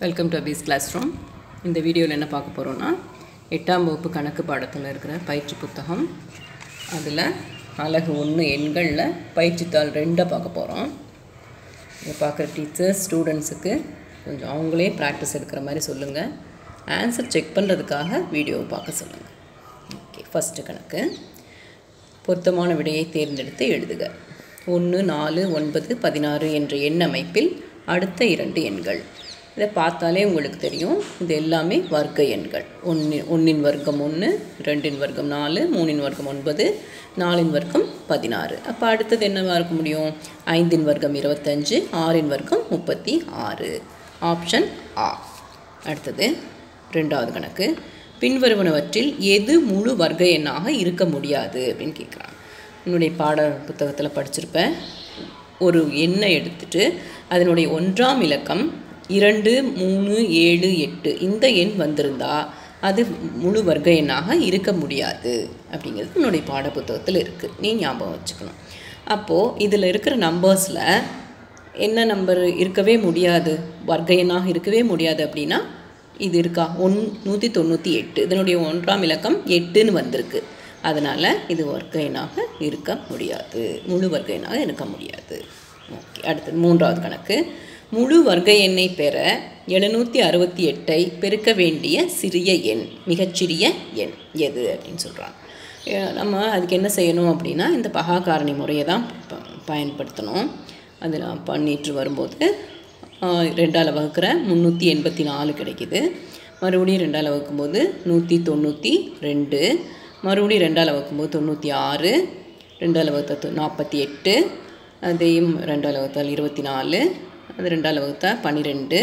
Welcome to அபீஸ் classroom இந்த வீடியோவில் என்ன பார்க்க போகிறோன்னா எட்டாம் வகுப்பு கணக்கு பாடத்தில் இருக்கிற பயிற்சி புத்தகம் அதில் அழகு ஒன்று எண்களில் பயிற்சித்தாள் ரெண்டை பார்க்க போகிறோம் இதை பார்க்குற டீச்சர்ஸ் ஸ்டூடெண்ட்ஸுக்கு கொஞ்சம் அவங்களே ப்ராக்டிஸ் எடுக்கிற மாதிரி சொல்லுங்கள் ஆன்சர் செக் பண்ணுறதுக்காக வீடியோவை பார்க்க சொல்லுங்கள் ஓகே ஃபஸ்ட்டு கணக்கு பொருத்தமான விடையை தேர்ந்தெடுத்து எழுதுக ஒன்று நாலு ஒன்பது பதினாறு என்ற எண் அமைப்பில் அடுத்த இரண்டு எண்கள் இதை பார்த்தாலே உங்களுக்கு தெரியும் இது எல்லாமே வர்க்க எண்கள் ஒன்று ஒன்றின் வர்க்கம் ஒன்று ரெண்டின் வர்க்கம் நாலு மூணின் வர்க்கம் ஒன்பது நாலின் வர்க்கம் பதினாறு அப்போ அடுத்தது என்னவாக இருக்க முடியும் ஐந்தின் வர்க்கம் இருபத்தஞ்சு ஆறின் வர்க்கம் முப்பத்தி ஆறு ஆப்ஷன் ஆ அடுத்தது ரெண்டாவது கணக்கு பின்வருவனவற்றில் எது முழு வர்க்க எண்ணாக இருக்க முடியாது அப்படின்னு கேட்குறாங்க என்னுடைய பாட புத்தகத்தில் படிச்சிருப்பேன் ஒரு எண்ணை எடுத்துட்டு அதனுடைய ஒன்றாம் இலக்கம் இரண்டு மூணு ஏழு எட்டு இந்த எண் வந்திருந்தா அது முழு வர்க்க எண்ணாக இருக்க முடியாது அப்படிங்கிறது என்னுடைய பாட புத்தகத்தில் இருக்குது நீ ஞாபகம் வச்சுக்கணும் அப்போது இதில் இருக்கிற நம்பர்ஸில் என்ன நம்பர் இருக்கவே முடியாது வர்க்க எண்ணாக இருக்கவே முடியாது அப்படின்னா இது இருக்கா ஒன் நூற்றி தொண்ணூற்றி எட்டு இதனுடைய ஒன்றாம் இலக்கம் எட்டுன்னு வந்திருக்கு அதனால் இது வர்க்க எண்ணாக இருக்க முடியாது முழு வர்க்க எண்ணாக இருக்க முடியாது ஓகே அடுத்தது மூன்றாவது கணக்கு முழு வர்க்க எண்ணை பெற எழுநூற்றி அறுபத்தி எட்டை பெருக்க வேண்டிய சிறிய எண் மிகச்சிறிய எண் எது அப்படின்னு சொல்கிறாங்க நம்ம அதுக்கு என்ன செய்யணும் அப்படின்னா இந்த பகாகாரணி முறையை தான் ப பயன்படுத்தணும் அது நான் பண்ணிட்டு வரும்போது ரெண்டால் வகுக்கிற முந்நூற்றி எண்பத்தி நாலு கிடைக்கிது மறுபடியும் ரெண்டால் வகுக்கும்போது நூற்றி தொண்ணூற்றி ரெண்டு மறுபடியும் ரெண்டால் வகுக்கும்போது தொண்ணூற்றி ஆறு ரெண்டால் வகுத்த நாற்பத்தி எட்டு அதையும் ரெண்டால் வகுத்தால் இருபத்தி நாலு அது ரெண்டால் வகுத்தா பன்னிரெண்டு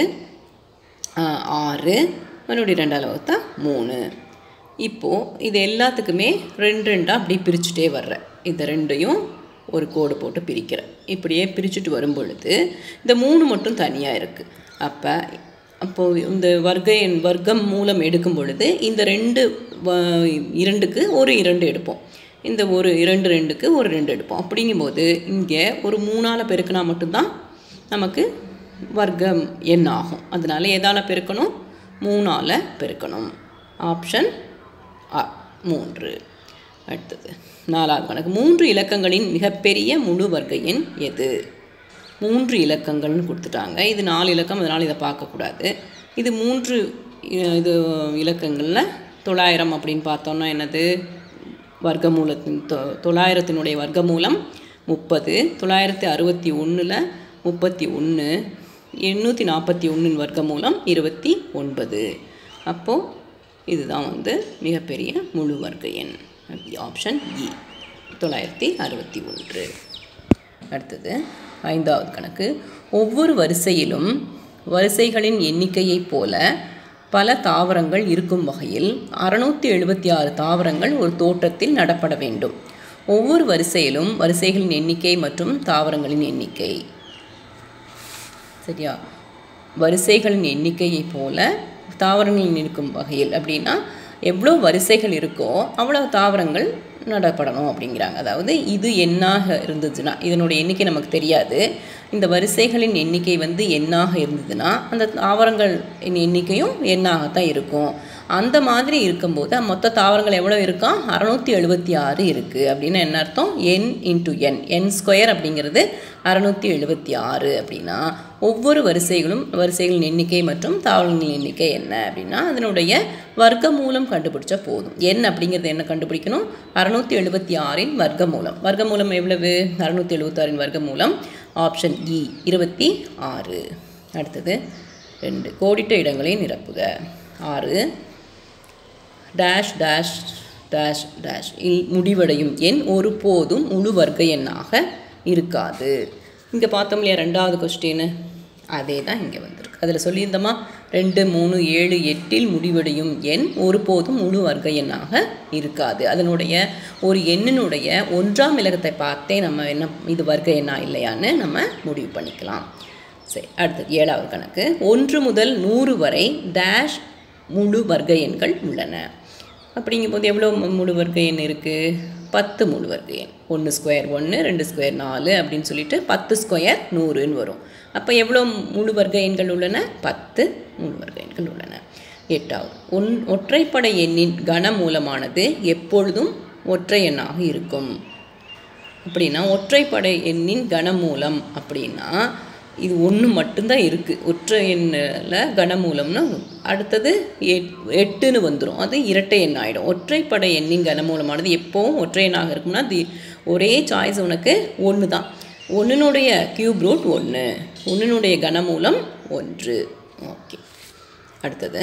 ஆறு மறுபடியும் ரெண்டால் வகுத்தா மூணு இப்போது இது எல்லாத்துக்குமே ரெண்டு ரெண்டாக அப்படி பிரிச்சுட்டே வர்றேன் இந்த ரெண்டையும் ஒரு கோடு போட்டு பிரிக்கிறேன் இப்படியே பிரிச்சுட்டு வரும் பொழுது இந்த மூணு மட்டும் தனியாக இருக்குது அப்போ அப்போது இந்த வர்க்க எண் வர்க்கம் மூலம் எடுக்கும் பொழுது இந்த ரெண்டு இரண்டுக்கு ஒரு இரண்டு எடுப்போம் இந்த ஒரு இரண்டு ரெண்டுக்கு ஒரு ரெண்டு எடுப்போம் அப்படிங்கும்போது இங்கே ஒரு மூணால் பெருக்கினா மட்டும்தான் நமக்கு வர்க்கம் எண் ஆகும் அதனால் எதால் பெருக்கணும் மூணால் பெருக்கணும் ஆப்ஷன் ஆ மூன்று அடுத்தது நாலாவது கணக்கு மூன்று இலக்கங்களின் மிகப்பெரிய முழு வர்க்க எண் எது மூன்று இலக்கங்கள்னு கொடுத்துட்டாங்க இது நாலு இலக்கம் அதனால் இதை பார்க்கக்கூடாது இது மூன்று இது இலக்கங்களில் தொள்ளாயிரம் அப்படின்னு பார்த்தோன்னா என்னது வர்க்கமூலத்தின் தொ தொள்ளாயிரத்தினுடைய வர்க்கமூலம் முப்பது தொள்ளாயிரத்தி அறுபத்தி ஒன்றில் முப்பத்தி ஒன்று எண்ணூற்றி நாற்பத்தி ஒன்றின் வர்க்கமூலம் இருபத்தி ஒன்பது அப்போது இதுதான் வந்து மிகப்பெரிய முழு வர்க்க எண் ஆப்ஷன் இ தொள்ளாயிரத்தி அறுபத்தி ஒன்று அடுத்தது ஐந்தாவது கணக்கு ஒவ்வொரு வரிசையிலும் வரிசைகளின் எண்ணிக்கையைப் போல பல தாவரங்கள் இருக்கும் வகையில் அறுநூற்றி எழுபத்தி ஆறு தாவரங்கள் ஒரு தோட்டத்தில் நடப்பட வேண்டும் ஒவ்வொரு வரிசையிலும் வரிசைகளின் எண்ணிக்கை மற்றும் தாவரங்களின் எண்ணிக்கை சரியா வரிசைகளின் எண்ணிக்கையைப் போல தாவரங்கள் இருக்கும் வகையில் அப்படின்னா எவ்வளோ வரிசைகள் இருக்கோ அவ்வளோ தாவரங்கள் நடப்படணும் அப்படிங்கிறாங்க அதாவது இது எண்ணாக இருந்ததுன்னா இதனுடைய எண்ணிக்கை நமக்கு தெரியாது இந்த வரிசைகளின் எண்ணிக்கை வந்து எண்ணாக இருந்ததுன்னா அந்த தாவரங்கள் எண்ணிக்கையும் எண்ணாகத்தான் இருக்கும் அந்த மாதிரி இருக்கும்போது மொத்த தாவரங்கள் எவ்வளோ இருக்கா அறநூற்றி எழுபத்தி ஆறு இருக்குது அப்படின்னு என்ன அர்த்தம் n into n n square அப்படிங்கிறது அறநூற்றி எழுபத்தி ஆறு அப்படின்னா ஒவ்வொரு வரிசைகளும் வரிசைகளின் எண்ணிக்கை மற்றும் தாவரங்களின் எண்ணிக்கை என்ன அப்படின்னா அதனுடைய வர்க்க மூலம் கண்டுபிடிச்சா போதும் என் அப்படிங்கிறது என்ன கண்டுபிடிக்கணும் அறநூற்றி எழுபத்தி ஆறின் வர்க்க மூலம் வர்க்க மூலம் எவ்வளவு அறநூற்றி எழுபத்தாறின் வர்க்க மூலம் ஆப்ஷன் இ இருபத்தி ஆறு அடுத்தது ரெண்டு கோடிட்ட இடங்களை நிரப்புக ஆறு டேஷ் டேஷ் டேஷ் டேஷ் இல் முடிவடையும் எண் ஒருபோதும் முழு வர்க்க எண்ணாக இருக்காது இங்கே பார்த்தோம் இல்லையா ரெண்டாவது கொஸ்டின் அதே தான் இங்கே வந்திருக்கு அதில் சொல்லியிருந்தோமா ரெண்டு மூணு ஏழு எட்டில் முடிவடையும் எண் ஒருபோதும் முழு வர்க்க எண்ணாக இருக்காது அதனுடைய ஒரு எண்ணினுடைய ஒன்றாம் இலக்கத்தை பார்த்தே நம்ம என்ன இது வர்க்க எண்ணா இல்லையான்னு நம்ம முடிவு பண்ணிக்கலாம் சரி அடுத்தது ஏழாவது கணக்கு ஒன்று முதல் நூறு வரை டேஷ் முழு வர்க்க எண்கள் உள்ளன அப்படிங்கும்போது எவ்வளோ முழு வர்க்க எண் இருக்குது பத்து முழு வர்க்க எண் ஒன்று ஸ்கொயர் ஒன்று ரெண்டு ஸ்கொயர் நாலு அப்படின்னு சொல்லிட்டு பத்து ஸ்கொயர் நூறுன்னு வரும் அப்போ எவ்வளோ முழு வர்க்க எண்கள் உள்ளன பத்து முழு வர்க்க எண்கள் உள்ளன எட்டாவது ஒன் ஒற்றைப்படை எண்ணின் கனமூலமானது எப்பொழுதும் ஒற்றை எண்ணாக இருக்கும் அப்படின்னா ஒற்றைப்படை எண்ணின் கனமூலம் அப்படின்னா இது ஒன்று மட்டும்தான் இருக்குது ஒற்றை எண்ணில் கனமூலம்னு அடுத்தது எட் எட்டுன்னு வந்துடும் அது இரட்டை எண் ஆகிடும் ஒற்றைப்படை எண்ணின் கனமூலமானது எப்போவும் ஒற்றை எண்ணாக இருக்கும்னா தி ஒரே சாய்ஸ் உனக்கு ஒன்று தான் ஒன்றினுடைய கியூப் ரூட் ஒன்று ஒன்றினுடைய கனமூலம் ஒன்று ஓகே அடுத்தது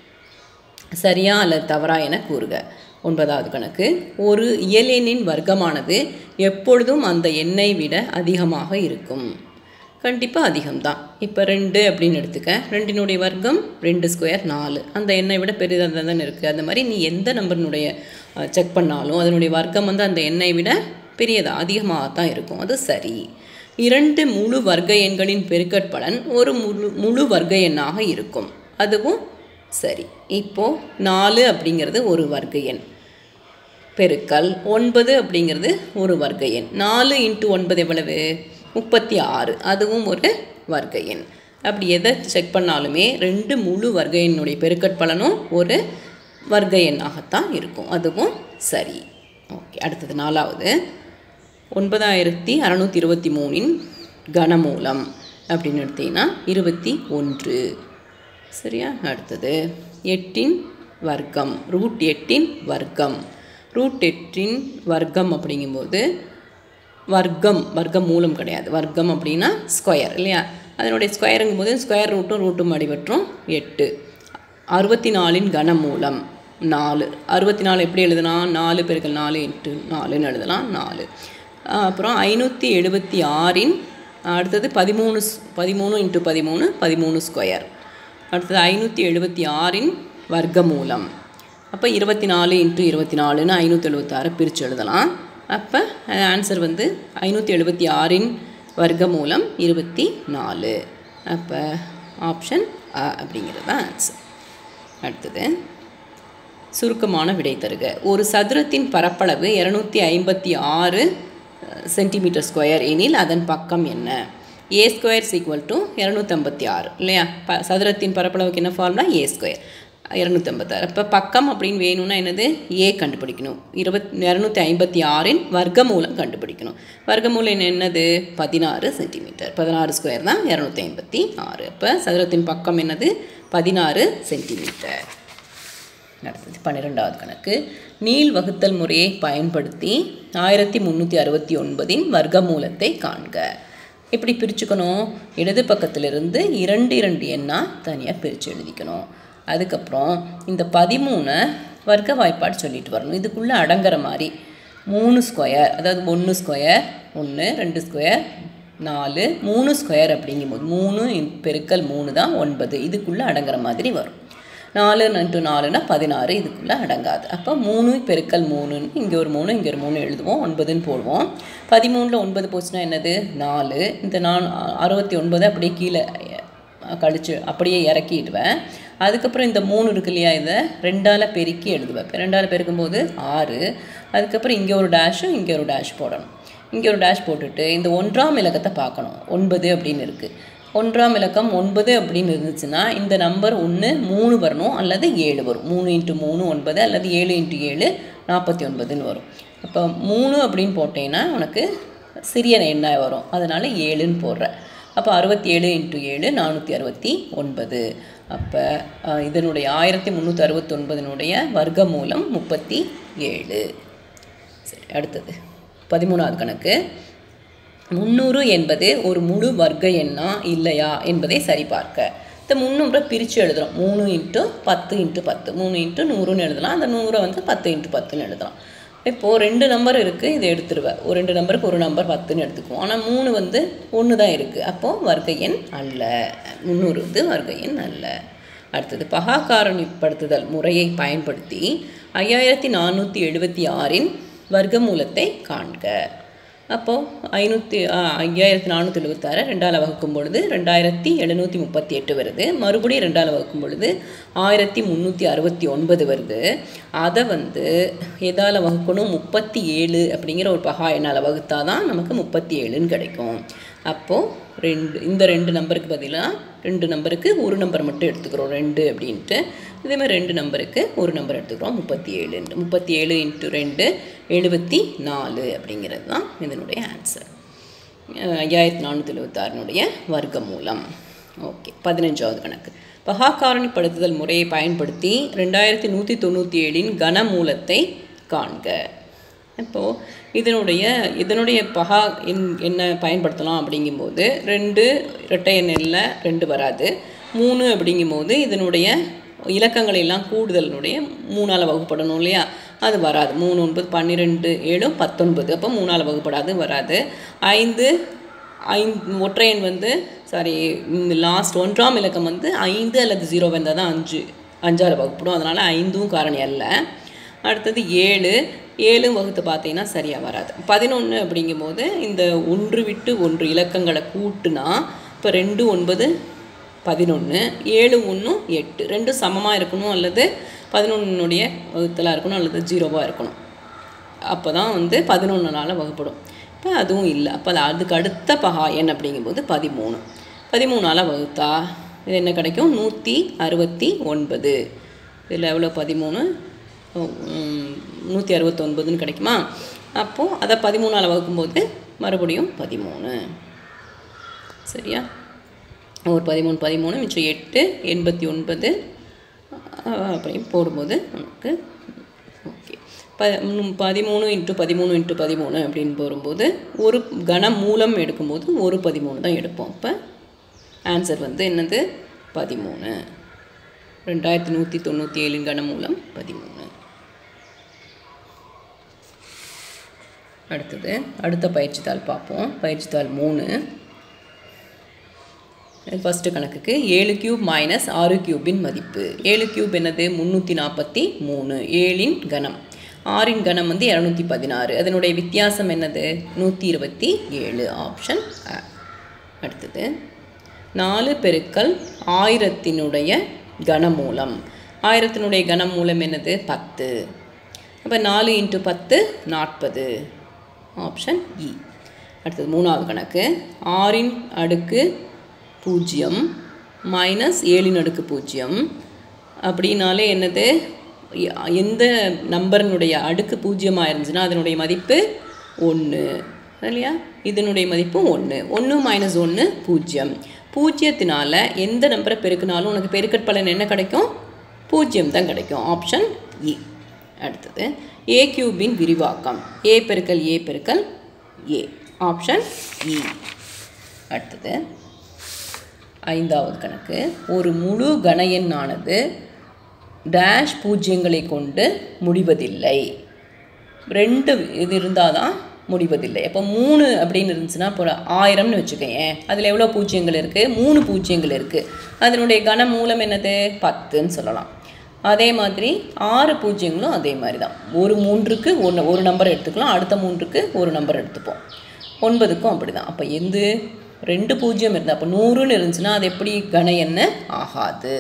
சரியா அல்லது தவறா என கூறுக ஒன்பதாவது கணக்கு ஒரு இயலெண்ணின் வர்க்கமானது எப்பொழுதும் அந்த எண்ணை விட அதிகமாக இருக்கும் கண்டிப்பாக அதிகம்தான் இப்போ ரெண்டு அப்படின்னு எடுத்துக்க ரெண்டினுடைய வர்க்கம் ரெண்டு ஸ்கொயர் நாலு அந்த எண்ணை விட பெரிதாக தானே இருக்குது அந்த மாதிரி நீ எந்த நம்பரினுடைய செக் பண்ணாலும் அதனுடைய வர்க்கம் வந்து அந்த எண்ணை விட பெரியதாக அதிகமாக தான் இருக்கும் அது சரி இரண்டு முழு வர்க்க எண்களின் பெருக்கற்பலன் ஒரு முழு முழு வர்க்க எண்ணாக இருக்கும் அதுவும் சரி இப்போது நாலு அப்படிங்கிறது ஒரு வர்க்க எண் பெருக்கல் ஒன்பது அப்படிங்கிறது ஒரு வர்க்க எண் நாலு இன்ட்டு ஒன்பது எவ்வளவு முப்பத்தி ஆறு அதுவும் ஒரு வர்க்க எண் அப்படி எதை செக் பண்ணாலுமே ரெண்டு முழு வர்க்க எண்ணுடைய பெருக்கற்பலனும் ஒரு வர்க்க எண்ணாகத்தான் இருக்கும் அதுவும் சரி ஓகே அடுத்தது நாலாவது ஒன்பதாயிரத்தி அறநூற்றி இருபத்தி மூணின் கனமூலம் அப்படின்னு எடுத்தீங்கன்னா இருபத்தி ஒன்று சரியா அடுத்தது எட்டின் வர்க்கம் ரூட் எட்டின் வர்க்கம் ரூட் எட்டின் வர்க்கம் அப்படிங்கும்போது வர்க்கம் வர்க்கம் மூலம் கிடையாது வர்க்கம் அப்படின்னா ஸ்கொயர் இல்லையா அதனுடைய ஸ்கொயருங்கும் போது ஸ்கொயர் ரூட்டும் ரூட்டும் அடிபற்றும் எட்டு அறுபத்தி நாலின் கனமூலம் நாலு அறுபத்தி நாலு எப்படி எழுதலாம் நாலு பெருக்கல் நாலு இன்ட்டு நாலுன்னு எழுதலாம் நாலு அப்புறம் ஐநூற்றி எழுபத்தி ஆறின் அடுத்தது பதிமூணு பதிமூணு இன்ட்டு பதிமூணு பதிமூணு ஸ்கொயர் அடுத்தது ஐநூற்றி எழுபத்தி ஆறின் வர்க்கமூலம் அப்போ இருபத்தி நாலு இன்ட்டு இருபத்தி நாலுன்னு ஐநூற்றி எழுபத்தாறு பிரித்து எழுதலாம் அப்போ ஆன்சர் வந்து ஐநூற்றி எழுபத்தி ஆறின் வர்க்கமூலம் இருபத்தி நாலு அப்போ ஆப்ஷன் அ அப்படிங்கிறது தான் ஆன்சர் அடுத்தது சுருக்கமான விடை தருக ஒரு சதுரத்தின் பரப்பளவு இரநூத்தி ஐம்பத்தி ஆறு சென்டிமீட்டர் ஸ்கொயர் எனில் அதன் பக்கம் என்ன ஏ ஸ்கொயர் ஈக்குவல் டு இரநூத்தம்பத்தி ஆறு இல்லையா ப சதுரத்தின் பரப்பளவுக்கு என்ன ஃபார்முலா ஏ ஸ்கொயர் இரநூத்தம்பத்தாறு இப்போ பக்கம் அப்படின்னு வேணும்னா என்னது ஏ கண்டுபிடிக்கணும் இருபத் இரநூத்தி ஐம்பத்தி ஆறின் வர்க்கமூலம் கண்டுபிடிக்கணும் வர்க்கமூலம் என்னது பதினாறு சென்டிமீட்டர் பதினாறு ஸ்கொயர் தான் இரநூத்தி ஐம்பத்தி ஆறு அப்போ சதுரத்தின் பக்கம் என்னது பதினாறு சென்டிமீட்டர் அடுத்தது பன்னிரெண்டாவது கணக்கு நீள் வகுத்தல் முறையை பயன்படுத்தி ஆயிரத்தி முந்நூற்றி அறுபத்தி ஒன்பதின் வர்க்கமூலத்தை காண்க எப்படி பிரிச்சுக்கணும் இடது பக்கத்திலிருந்து இரண்டு இரண்டு எண்ணாக தனியாக பிரித்து எழுதிக்கணும் அதுக்கப்புறம் இந்த பதிமூணை வர்க்க வாய்ப்பாடு சொல்லிட்டு வரணும் இதுக்குள்ளே அடங்குற மாதிரி மூணு ஸ்கொயர் அதாவது ஒன்று ஸ்கொயர் ஒன்று ரெண்டு ஸ்கொயர் நாலு மூணு ஸ்கொயர் அப்படிங்கும்போது மூணு பெருக்கல் மூணு தான் ஒன்பது இதுக்குள்ளே அடங்குற மாதிரி வரும் நாலு இன்ட்டு நாலுனா பதினாறு இதுக்குள்ளே அடங்காது அப்போ மூணு பெருக்கல் மூணுன்னு இங்கே ஒரு மூணு இங்கே ஒரு மூணு எழுதுவோம் ஒன்பதுன்னு போடுவோம் பதிமூணில் ஒன்பது போச்சுன்னா என்னது நாலு இந்த நான் அறுபத்தி ஒன்பது அப்படியே கீழே கழிச்சு அப்படியே இறக்கிடுவேன் அதுக்கப்புறம் இந்த மூணு இருக்கு இல்லையா இதை ரெண்டால் பெருக்கி எழுதுவேன் ரெண்டால் பெருக்கும்போது ஆறு அதுக்கப்புறம் இங்கே ஒரு டேஷும் இங்கே ஒரு டேஷ் போடணும் இங்கே ஒரு டேஷ் போட்டுட்டு இந்த ஒன்றாம் இலக்கத்தை பார்க்கணும் ஒன்பது அப்படின்னு இருக்குது ஒன்றாம் இலக்கம் ஒன்பது அப்படின்னு இருந்துச்சுன்னா இந்த நம்பர் ஒன்று மூணு வரணும் அல்லது ஏழு வரும் மூணு இன்ட்டு மூணு ஒன்பது அல்லது ஏழு இன்ட்டு ஏழு நாற்பத்தி ஒன்பதுன்னு வரும் அப்போ மூணு அப்படின்னு போட்டேன்னா உனக்கு சிறிய எண்ணாக வரும் அதனால் ஏழுன்னு போடுற அப்போ அறுபத்தி ஏழு இன்ட்டு ஏழு நானூற்றி அறுபத்தி ஒன்பது அப்போ இதனுடைய ஆயிரத்தி முந்நூற்றி அறுபத்தொன்பதினுடைய வர்க்க மூலம் முப்பத்தி ஏழு சரி அடுத்தது பதிமூணாவது கணக்கு முந்நூறு என்பது ஒரு முழு வர்க்க எண்ணா இல்லையா என்பதை சரிபார்க்க இந்த முந்நூறை பிரித்து எழுதுகிறோம் மூணு இன்ட்டு பத்து இன்ட்டு பத்து மூணு இன்ட்டு நூறுன்னு எழுதலாம் அந்த நூறை வந்து பத்து இன்ட்டு பத்துன்னு எழுதலாம் இப்போது ரெண்டு நம்பர் இருக்குது இதை எடுத்துருவேன் ஒரு ரெண்டு நம்பருக்கு ஒரு நம்பர் பத்துன்னு எடுத்துக்குவோம் ஆனால் மூணு வந்து ஒன்று தான் இருக்குது அப்போது வர்க்க எண் அல்ல முந்நூறு வந்து வர்க்க எண் அல்ல அடுத்தது பகாக்காரணிப்படுத்துதல் முறையை பயன்படுத்தி ஐயாயிரத்தி நானூற்றி எழுபத்தி ஆறின் வர்க்கமூலத்தை காண்க அப்போது ஐநூற்றி ஐயாயிரத்தி நானூற்றி எழுபத்தாறு ரெண்டால் வகுக்கும் பொழுது ரெண்டாயிரத்தி எழுநூற்றி முப்பத்தி எட்டு வருது மறுபடியும் ரெண்டால் வகுக்கும் பொழுது ஆயிரத்தி முந்நூற்றி அறுபத்தி ஒன்பது வருது அதை வந்து எதால் வகுக்கணும் முப்பத்தி ஏழு அப்படிங்கிற ஒரு பகா எண்ணால் வகுத்தா தான் நமக்கு முப்பத்தி ஏழுன்னு கிடைக்கும் அப்போது ரெண்டு இந்த ரெண்டு நம்பருக்கு பதிலாக ரெண்டு நம்பருக்கு ஒரு நம்பர் மட்டும் எடுத்துக்கிறோம் ரெண்டு அப்படின்ட்டு இதே மாதிரி ரெண்டு நம்பருக்கு ஒரு நம்பர் எடுத்துக்கிறோம் முப்பத்தி ஏழுன்ட்டு முப்பத்தி ஏழு இன்ட்டு ரெண்டு எழுபத்தி நாலு அப்படிங்கிறது தான் இதனுடைய ஆன்சர் ஐயாயிரத்தி நானூற்றி எழுபத்தாறினுடைய வர்க்க மூலம் ஓகே பதினஞ்சாவது கணக்கு பகாக்காரணிப்படுத்துதல் முறையை பயன்படுத்தி ரெண்டாயிரத்தி நூற்றி தொண்ணூற்றி ஏழின் கனமூலத்தை காண்க இப்போது இதனுடைய இதனுடைய பகா என் என்ன பயன்படுத்தலாம் அப்படிங்கும்போது ரெண்டு இரட்டை எண்ணில் ரெண்டு வராது மூணு அப்படிங்கும்போது இதனுடைய இலக்கங்களை எல்லாம் கூடுதலினுடைய மூணால் வகுப்படணும் இல்லையா அது வராது மூணு ஒன்பது பன்னிரெண்டு ஏழு பத்தொன்பது அப்போ மூணால் வகுப்படாது வராது ஐந்து ஐந்து ஒற்றை எண் வந்து சாரி லாஸ்ட் ஒன்றாம் இலக்கம் வந்து ஐந்து அல்லது ஜீரோ வந்தால் தான் அஞ்சு அஞ்சால் வகுப்படும் அதனால் ஐந்தும் காரணி அல்ல அடுத்தது ஏழு ஏழு வகுத்து பார்த்தீங்கன்னா சரியாக வராது பதினொன்று அப்படிங்கும்போது இந்த ஒன்று விட்டு ஒன்று இலக்கங்களை கூட்டுனா இப்போ ரெண்டு ஒன்பது பதினொன்று ஏழு ஒன்று எட்டு ரெண்டும் சமமாக இருக்கணும் அல்லது பதினொன்னுடைய வகுத்தலாக இருக்கணும் அல்லது ஜீரோவாக இருக்கணும் அப்போ தான் வந்து பதினொன்றுனால வகுப்படும் இப்போ அதுவும் இல்லை அப்போ அது அதுக்கு அடுத்த பகா எண் அப்படிங்கும்போது பதிமூணு பதிமூணால் வகுத்தா இது என்ன கிடைக்கும் நூற்றி அறுபத்தி ஒன்பது இதில் எவ்வளோ பதிமூணு நூற்றி அறுபத்தொன்பதுன்னு கிடைக்குமா அப்போது அதை பதிமூணால் வகுக்கும்போது மறுபடியும் பதிமூணு சரியா ஒரு பதிமூணு பதிமூணு மிச்சம் எட்டு எண்பத்தி ஒன்பது அப்படி போடும்போது நமக்கு ஓகே ப ம், பதிமூணு இன்ட்டு பதிமூணு இன்ட்டு பதிமூணு அப்படின்னு போடும்போது ஒரு கன மூலம் எடுக்கும்போது ஒரு பதிமூணு தான் எடுப்போம் அப்போ ஆன்சர் வந்து என்னது பதிமூணு ரெண்டாயிரத்தி நூற்றி தொண்ணூற்றி ஏழின் கனமூலம் பதிமூணு அடுத்தது அடுத்த பயிற்சித்தாள் பார்ப்போம் பயிற்சித்தாள் மூணு ஃபஸ்ட்டு கணக்குக்கு ஏழு கியூப் மைனஸ் ஆறு கியூபின் மதிப்பு ஏழு கியூப் என்னது முந்நூற்றி நாற்பத்தி மூணு ஏழின் கணம் ஆறின் கணம் வந்து இரநூத்தி பதினாறு அதனுடைய வித்தியாசம் என்னது நூற்றி இருபத்தி ஏழு ஆப்ஷன் அ. அடுத்தது நாலு பெருக்கல் ஆயிரத்தினுடைய கனமூலம் ஆயிரத்தினுடைய கனமூலம் என்னது பத்து அப்போ நாலு இன்ட்டு பத்து நாற்பது ஆப்ஷன் இ அடுத்தது மூணாவது கணக்கு ஆறின் அடுக்கு பூஜ்ஜியம் மைனஸ் ஏழின் அடுக்கு பூஜ்ஜியம் அப்படின்னாலே என்னது எ- எந்த நம்பரினுடைய அடுக்கு பூஜ்ஜியமாக இருந்துச்சுன்னா அதனுடைய மதிப்பு ஒன்று இல்லையா இதனுடைய மதிப்பு ஒன்று ஒன்று மைனஸ் ஒன்று பூஜ்ஜியம் பூஜ்ஜியத்தினால எந்த நம்பரை பெருக்கினாலும் உனக்கு பெருக்கட் பலன் என்ன கிடைக்கும் பூஜ்ஜியம் தான் கிடைக்கும் ஆப்ஷன் இ அடுத்தது ஏ கியூபின் விரிவாக்கம் ஏ பெருக்கல் ஏ பெருக்கல் ஏ ஆப்ஷன் இ அடுத்தது ஐந்தாவது கணக்கு ஒரு முழு கன எண்ணானது டேஷ் பூஜ்ஜியங்களை கொண்டு முடிவதில்லை ரெண்டு இது இருந்தால் தான் முடிவதில்லை அப்போ மூணு அப்படின்னு இருந்துச்சுன்னா இப்போ ஒரு ஆயிரம்னு வச்சுக்கோயேன் அதில் எவ்வளோ பூஜ்ஜியங்கள் இருக்குது மூணு பூஜ்ஜியங்கள் இருக்குது அதனுடைய கன மூலம் என்னது பத்துன்னு சொல்லலாம் அதே மாதிரி ஆறு பூஜ்ஜியங்களும் அதே மாதிரி தான் ஒரு மூன்றுக்கு ஒன்று ஒரு நம்பர் எடுத்துக்கலாம் அடுத்த மூன்றுக்கு ஒரு நம்பர் எடுத்துப்போம் ஒன்பதுக்கும் அப்படி தான் அப்போ எந்த ரெண்டு பூஜ்ஜியம் இருந்தால் அப்போ நூறுன்னு இருந்துச்சுன்னா அது எப்படி கன எண்ண ஆகாது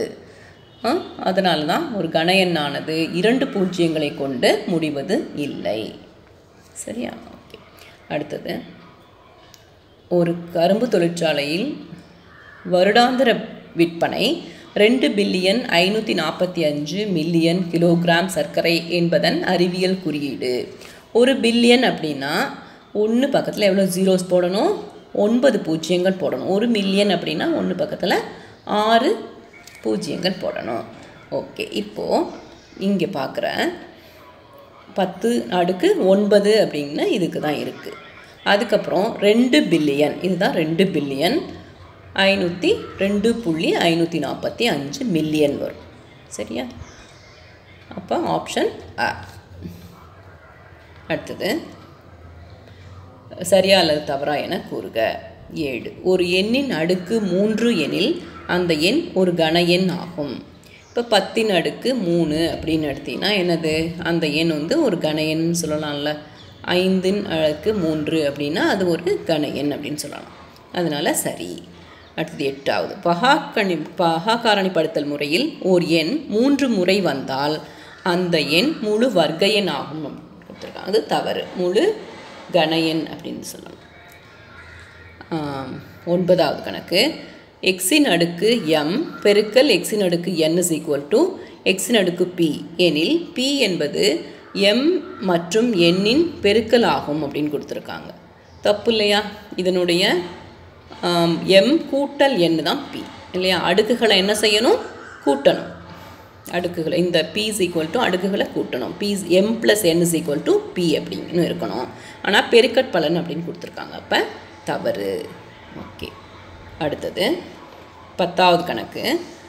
அதனால தான் ஒரு கன எண்ணானது இரண்டு பூஜ்ஜியங்களை கொண்டு முடிவது இல்லை சரியா ஓகே அடுத்தது ஒரு கரும்பு தொழிற்சாலையில் வருடாந்திர விற்பனை ரெண்டு பில்லியன் ஐநூற்றி நாற்பத்தி அஞ்சு மில்லியன் கிலோகிராம் சர்க்கரை என்பதன் அறிவியல் குறியீடு ஒரு பில்லியன் அப்படின்னா ஒன்று பக்கத்தில் எவ்வளோ ஜீரோஸ் போடணும் ஒன்பது பூஜ்ஜியங்கள் போடணும் ஒரு மில்லியன் அப்படின்னா ஒன்று பக்கத்தில் ஆறு பூஜ்ஜியங்கள் போடணும் ஓகே இப்போது இங்கே பார்க்குறேன் பத்து அடுக்கு ஒன்பது அப்படின்னா இதுக்கு தான் இருக்குது அதுக்கப்புறம் ரெண்டு பில்லியன் இதுதான் ரெண்டு பில்லியன் ஐநூற்றி ரெண்டு புள்ளி ஐநூற்றி நாற்பத்தி அஞ்சு மில்லியன் வரும் சரியா அப்போ ஆப்ஷன் அ அடுத்தது சரியா அல்லது தவறா என கூறுக ஏழு ஒரு எண்ணின் அடுக்கு மூன்று எனில் அந்த எண் ஒரு கன எண் ஆகும் இப்போ பத்தின் அடுக்கு மூணு அப்படின்னு எடுத்தீங்கன்னா என்னது அந்த எண் வந்து ஒரு கன எண்னு சொல்லலாம்ல ஐந்தின் அடுக்கு மூன்று அப்படின்னா அது ஒரு கன எண் அப்படின்னு சொல்லலாம் அதனால் சரி அடுத்தது எட்டாவது பகாக்கணி பகாக்காரணிப்படுத்தல் முறையில் ஓர் எண் மூன்று முறை வந்தால் அந்த எண் முழு வர்க்க எண் ஆகும் அப்படின்னு கொடுத்துருக்காங்க அது தவறு முழு கன எண் அப்படின்னு சொல்லலாம் ஆம், ஒன்பதாவது கணக்கு எக்ஸின் அடுக்கு எம் பெருக்கல் எக்ஸின் அடுக்கு என் இஸ் ஈக்குவல் டு எக்ஸின் அடுக்கு பி எனில் பி என்பது எம் மற்றும் எண்ணின் பெருக்கல் ஆகும் அப்படின்னு கொடுத்துருக்காங்க தப்பு இல்லையா இதனுடைய எம் கூட்டல் என் தான் பி இல்லையா அடுக்குகளை என்ன செய்யணும் கூட்டணும் அடுக்குகளை இந்த பி இஸ் ஈக்குவல் டு அடுக்குகளை கூட்டணும் p m plus n is equal to p அப்படின்னு இருக்கணும் ஆனால் பெருக்கட் பலன் அப்படின்னு கொடுத்துருக்காங்க அப்போ தவறு ஓகே அடுத்தது பத்தாவது கணக்கு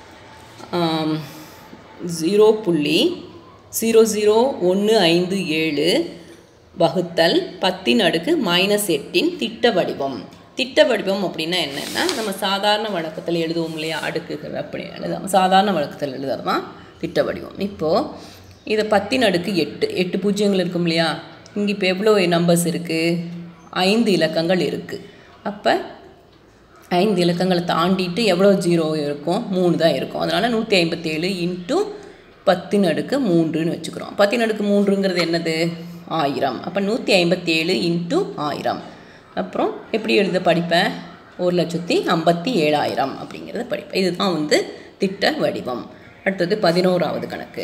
ஜீரோ புள்ளி ஜீரோ ஜீரோ ஒன்று ஐந்து ஏழு வகுத்தல் பத்தின் அடுக்கு மைனஸ் எட்டின் திட்ட வடிவம் திட்ட வடிவம் அப்படின்னா என்னென்னா நம்ம சாதாரண வழக்கத்தில் எழுதுவோம் இல்லையா அடுக்குகள் அப்படி எழுதாம சாதாரண வழக்கத்தில் எழுதுறது தான் திட்ட வடிவம் இப்போது இதை பத்தின் அடுக்கு எட்டு எட்டு பூஜ்ஜியங்கள் இருக்கும் இல்லையா இங்கே இப்போ எவ்வளோ நம்பர்ஸ் இருக்குது ஐந்து இலக்கங்கள் இருக்குது அப்போ ஐந்து இலக்கங்களை தாண்டிட்டு எவ்வளோ ஜீரோ இருக்கும் மூணு தான் இருக்கும் அதனால் நூற்றி ஐம்பத்தேழு இன்ட்டு பத்தின் அடுக்கு மூன்றுன்னு வச்சுக்கிறோம் பத்தின் அடுக்கு மூன்றுங்கிறது என்னது ஆயிரம் அப்போ நூற்றி ஐம்பத்தேழு இன்ட்டு ஆயிரம் அப்புறம் எப்படி எழுத படிப்பேன் ஒரு லட்சத்தி ஐம்பத்தி ஏழாயிரம் அப்படிங்கிறத படிப்பேன் இதுதான் வந்து திட்ட வடிவம் அடுத்தது பதினோராவது கணக்கு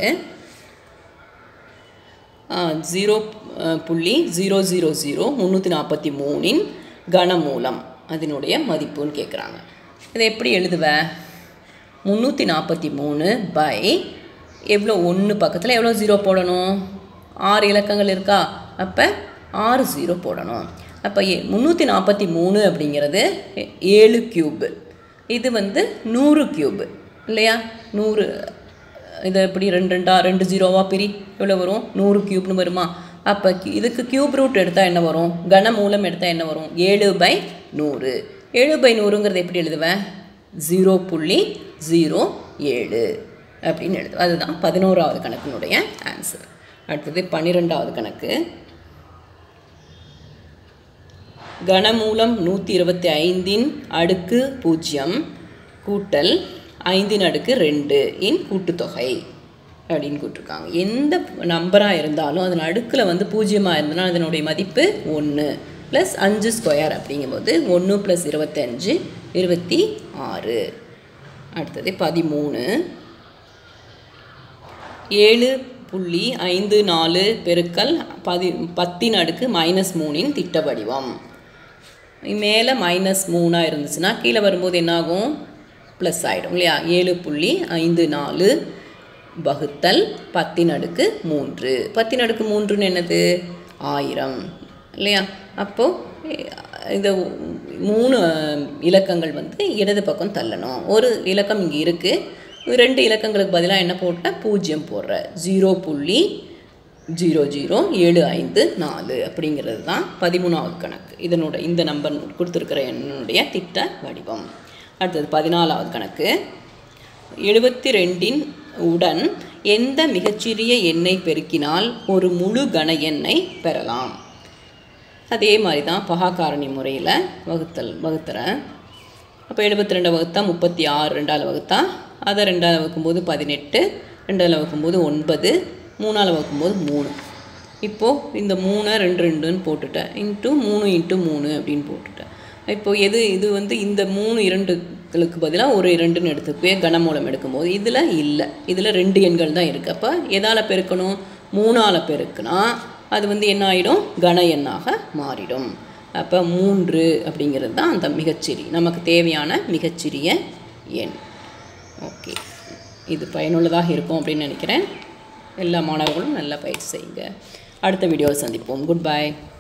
ஜீரோ புள்ளி ஜீரோ ஜீரோ ஜீரோ முந்நூற்றி நாற்பத்தி மூணின் கனமூலம் அதனுடைய மதிப்புன்னு கேட்குறாங்க இதை எப்படி எழுதுவேன் முந்நூற்றி நாற்பத்தி மூணு பை எவ்வளோ ஒன்று பக்கத்தில் எவ்வளோ ஜீரோ போடணும் ஆறு இலக்கங்கள் இருக்கா அப்போ ஆறு ஜீரோ போடணும் அப்போ ஏ முந்நூற்றி நாற்பத்தி மூணு அப்படிங்கிறது ஏழு க்யூபு இது வந்து நூறு க்யூபு இல்லையா நூறு இதை எப்படி ரெண்டு ரெண்டா ரெண்டு ஜீரோவா பிரி எவ்வளோ வரும் நூறு க்யூப்னு வருமா அப்போ இதுக்கு க்யூப் ரூட் எடுத்தால் என்ன வரும் கன மூலம் எடுத்தால் என்ன வரும் ஏழு பை நூறு ஏழு பை நூறுங்கிறது எப்படி எழுதுவேன் ஜீரோ புள்ளி ஜீரோ ஏழு அப்படின்னு எழுதுவேன் அதுதான் பதினோராவது கணக்கினுடைய ஆன்சர் அடுத்தது பன்னிரெண்டாவது கணக்கு கனமூலம் நூற்றி இருபத்தி ஐந்தின் அடுக்கு பூஜ்ஜியம் கூட்டல் ஐந்தின் அடுக்கு ரெண்டு இன் கூட்டுத்தொகை அப்படின்னு கூட்டிருக்காங்க எந்த நம்பராக இருந்தாலும் அதன் அடுக்கில் வந்து பூஜ்ஜியமாக இருந்ததுன்னா அதனுடைய மதிப்பு ஒன்று ப்ளஸ் அஞ்சு ஸ்கொயர் அப்படிங்கும்போது ஒன்று ப்ளஸ் இருபத்தஞ்சு இருபத்தி ஆறு அடுத்தது பதிமூணு ஏழு புள்ளி ஐந்து நாலு பெருக்கல் பதி பத்தின் அடுக்கு மைனஸ் மூணின் திட்ட வடிவம் மேலே மைனஸ் மூணாக இருந்துச்சுன்னா கீழே வரும்போது என்னாகும் ப்ளஸ் ஆகிடும் இல்லையா ஏழு புள்ளி ஐந்து நாலு வகுத்தல் பத்தின் அடுக்கு மூன்று பத்தின் அடுக்கு மூன்றுன்னு என்னது ஆயிரம் இல்லையா அப்போது இந்த மூணு இலக்கங்கள் வந்து இடது பக்கம் தள்ளணும் ஒரு இலக்கம் இங்கே இருக்குது ரெண்டு இலக்கங்களுக்கு பதிலாக என்ன போட்டால் பூஜ்ஜியம் போடுற ஜீரோ புள்ளி ஜீரோ ஜீரோ ஏழு ஐந்து நாலு அப்படிங்கிறது தான் பதிமூணாவது கணக்கு இதனோட இந்த நம்பர் கொடுத்துருக்கிற என்னுடைய திட்ட வடிவம் அடுத்தது பதினாலாவது கணக்கு எழுபத்தி ரெண்டின் உடன் எந்த மிகச்சிறிய எண்ணை பெருக்கினால் ஒரு முழு கன எண்ணை பெறலாம் அதே மாதிரி தான் பகாக்காரணி முறையில் வகுத்தல் வகுத்துறேன் அப்போ எழுபத்தி ரெண்டை வகுத்தா முப்பத்தி ஆறு ரெண்டாவில் வகுத்தா அதை ரெண்டாவில் வகுக்கும்போது பதினெட்டு ரெண்டாவில் வகுக்கும்போது ஒன்பது மூணாவில் வகுக்கும்போது மூணு இப்போது இந்த மூணை ரெண்டு ரெண்டுன்னு போட்டுட்டேன் இன்ட்டு மூணு இன்ட்டு மூணு அப்படின்னு போட்டுட்டேன் இப்போது எது இது வந்து இந்த மூணு இரண்டுகளுக்கு பதிலாக ஒரு இரண்டுன்னு எடுத்துக்குவே கனமூலம் எடுக்கும்போது இதில் இல்லை இதில் ரெண்டு எண்கள் தான் இருக்குது அப்போ எதால் பெருக்கணும் மூணால் பெருக்குனா அது வந்து என்ன ஆகிடும் கன எண்ணாக மாறிடும் அப்போ மூன்று அப்படிங்கிறது தான் அந்த மிகச்சிறிய நமக்கு தேவையான மிகச்சிறிய எண் ஓகே இது பயனுள்ளதாக இருக்கும் அப்படின்னு நினைக்கிறேன் எல்லா மாணவர்களும் நல்லா பயிற்சி செய்யுங்க அடுத்த வீடியோவில் சந்திப்போம் குட் பை